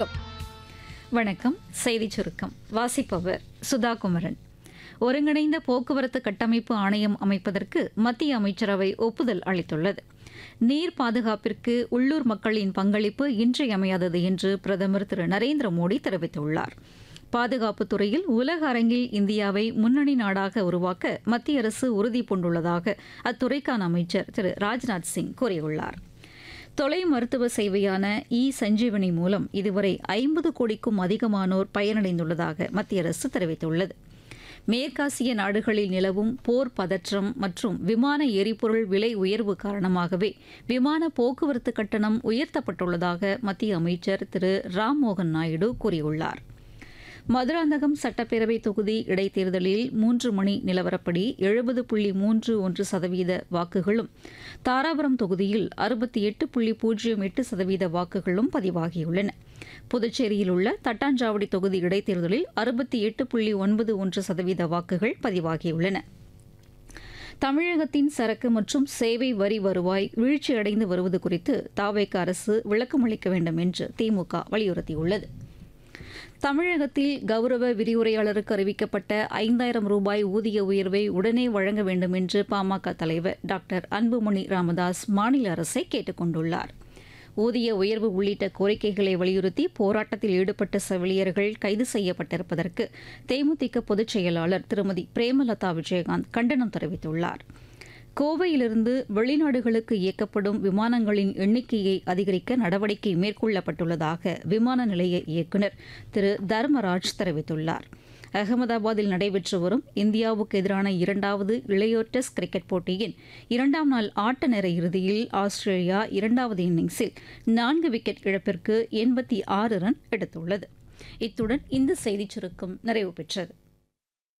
வணக்கம் செய்திச் சுருக்கம் வாசிப்பவர் சுதா குமரன் ஒருங்கிணைந்த போக்குவரத்து கட்டமைப்பு ஆணையம் அமைப்பதற்கு மத்திய அமைச்சரவை ஒப்புதல் அளித்துள்ளது நீர் பாதுகாப்பிற்கு உள்ளூர் மக்களின் பங்களிப்பு இன்றியமையாதது என்று பிரதமர் திரு நரேந்திர மோடி தெரிவித்துள்ளார் பாதுகாப்புத் துறையில் உலக அரங்கில் இந்தியாவை முன்னணி நாடாக உருவாக்க மத்திய அரசு உறுதி பூண்டுள்ளதாக அத்துறைக்கான அமைச்சர் திரு ராஜ்நாத் சிங் கூறியுள்ளார் தொலை மருத்துவ சேவையான இ சஞ்சீவனி மூலம் இதுவரை ஐம்பது கோடிக்கும் அதிகமானோர் பயனடைந்துள்ளதாக மத்திய அரசு தெரிவித்துள்ளது மேற்காசிய நாடுகளில் நிலவும் போர் பதற்றம் மற்றும் விமான எரிபொருள் விலை உயர்வு காரணமாகவே விமான போக்குவரத்து கட்டணம் உயர்த்தப்பட்டுள்ளதாக மத்திய அமைச்சர் திரு ராம்மோகன் நாயுடு கூறியுள்ளார் மதுராந்தகம் சட்டப்பேரவை தொகுதி இடைத்தேர்தலில் மூன்று மணி நிலவரப்படி எழுபது புள்ளி மூன்று ஒன்று சதவீத வாக்குகளும் தாராபுரம் தொகுதியில் அறுபத்தி எட்டு புள்ளி பூஜ்ஜியம் எட்டு சதவீத வாக்குகளும் பதிவாகியுள்ளன புதுச்சேரியில் உள்ள தட்டாஞ்சாவடி தொகுதி இடைத்தேர்தலில் அறுபத்தி எட்டு புள்ளி ஒன்பது ஒன்று சதவீத வாக்குகள் பதிவாகியுள்ளன தமிழகத்தின் சரக்கு மற்றும் சேவை வரி வருவாய் வீழ்ச்சியடைந்து வருவது குறித்து தாவேக அரசு விளக்கமளிக்க வேண்டும் என்று திமுக வலியுறுத்தியுள்ளது தமிழகத்தில் கௌரவ விரிவுரையாளருக்கு அறிவிக்கப்பட்ட ஐந்தாயிரம் ரூபாய் ஊதிய உயர்வை உடனே வழங்க வேண்டும் என்று பாமக தலைவர் டாக்டர் அன்புமணி ராமதாஸ் மாநில அரசை கேட்டுக் கொண்டுள்ளார் ஊதிய உயர்வு உள்ளிட்ட கோரிக்கைகளை வலியுறுத்தி போராட்டத்தில் ஈடுபட்ட செவிலியர்கள் கைது செய்யப்பட்டிருப்பதற்கு தேமுதிக பொதுச் செயலாளர் திருமதி பிரேமலதா விஜயகாந்த் கண்டனம் தெரிவித்துள்ளார் கோவையிலிருந்து வெளிநாடுகளுக்கு இயக்கப்படும் விமானங்களின் எண்ணிக்கையை அதிகரிக்க நடவடிக்கை மேற்கொள்ளப்பட்டுள்ளதாக விமான நிலைய இயக்குநர் திரு தர்மராஜ் தெரிவித்துள்ளார் அகமதாபாத்தில் நடைபெற்று வரும் இந்தியாவுக்கு எதிரான இரண்டாவது இளையோர் டெஸ்ட் கிரிக்கெட் போட்டியின் இரண்டாம் நாள் ஆட்ட நேர இறுதியில் ஆஸ்திரேலியா இரண்டாவது இன்னிங்ஸில் நான்கு விக்கெட் இழப்பிற்கு எண்பத்தி ஆறு ரன் எடுத்துள்ளது இத்துடன் இந்த செய்திச் சுருக்கம் நிறைவு பெற்றது